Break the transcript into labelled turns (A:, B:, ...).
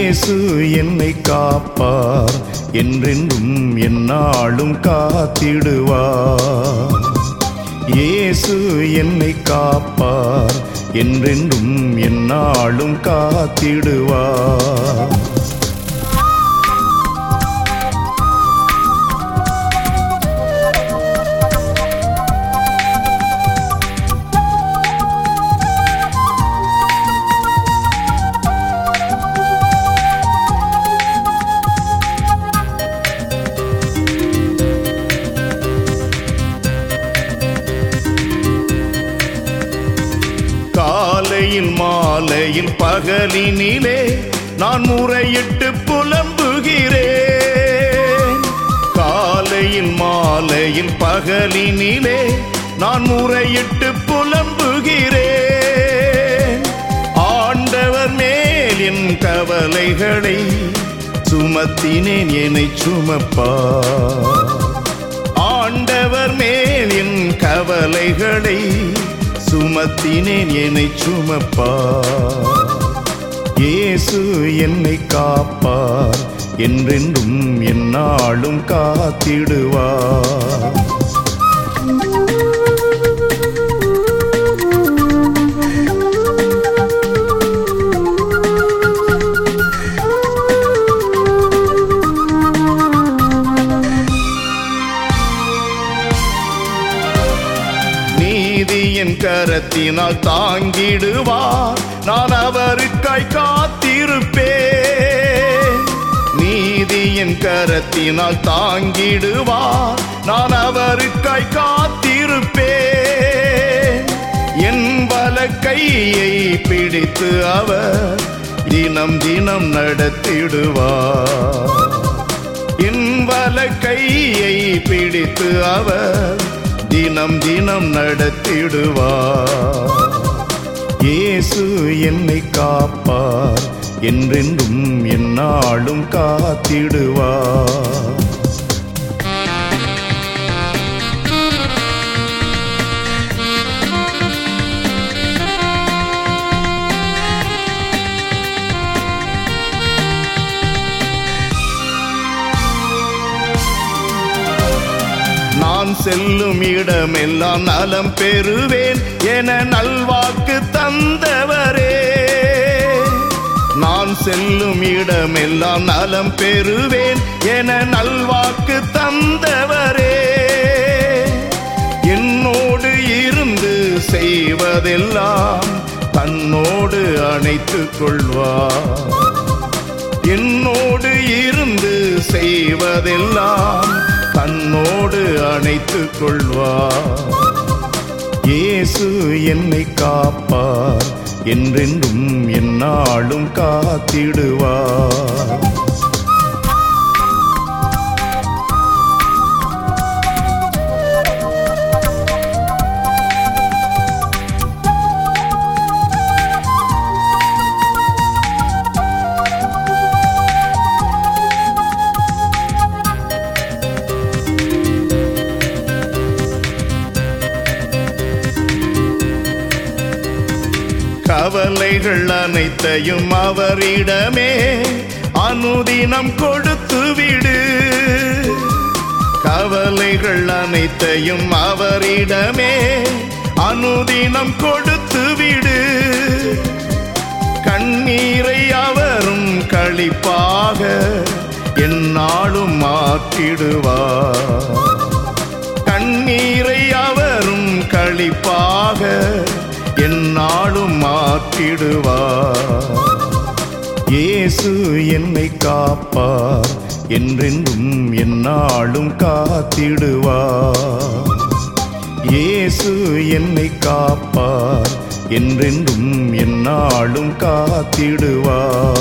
A: இயேசு என்னை காப்பார் என்றென்றும் என்னாலும் காத்திடுவார் இயேசு என்னை காப்பார் என்றென்றும் என்னாலும் காத்திடுவார் காலையில் மாலையில் பகலினிலே நான் முறையிட்டு புலம்புகிறேன் காலையில் மாலையில் பகலினிலே நான் முறையிட்டு புலம்புகிறேன் ஆண்டவர் மேல் என் கவலைகளை சுமத்தினேன் என்னை சுமப்பார் ஆண்டவர் மேல் என் கவலைகளை சுமத்தினேன் என்னை சுமப்பார் இயேசு என்னை காப்பார் என்றென்றும் என்னாலும் காத்திடுவார் நீதியின் கரத்தினால் தாங்கிடுவார் நான் அவருக்காய் காத்திருப்பேன் நீதியின் கரத்தினால் தாங்கிடுவார் நான் அவருக்காய் காத்திருப்பேன் என் வல கையை பிடித்து அவர் தினம் தினம் நடத்திடுவார் என் வல கையை பிடித்து அவர் தினம் தினம் நடத்திடுவார் இயேசு என்னை காப்பார் என்றென்றும் என்னாலும் காத்திடுவார் நான் செல்லும் இடமெல்லாம் நலம் பெறுவேன் என நல்வாக்கு தந்தவரே நான் செல்லும் இடமெல்லாம் நலம் பெறுவேன் என நல்வாக்கு தந்தவரே என்னோடு இருந்து செய்வதெல்லாம் தன்னோடு அணைத்துக் கொள்வார் என்னோடு இருந்து செய்வதெல்லாம் தன்னோடு அணைத்துக் கொள்வார் இயேசு என்னை காப்பார் என்றென்றும் என்னாலும் காத்திடுவார் கவலைகள் அனைத்தையும் அவரிடமே அனுதினம் கொடுத்து விடு கவலைகள் அனைத்தையும் அவரிடமே அனுதினம் கொடுத்து விடு கண்ணீரை அவரும் களிப்பாக என்னாலும் மாற்றிடுவார் கண்ணீரை அவரும் களிப்பாக என்னாலும் மாற்றிடுவார் இயேசு என்னை காப்பார் என்றென்றும் என்னாலும் காத்திடுவார் இயேசு என்னை காப்பார் என்றென்றும் என்னாலும் காத்திடுவார்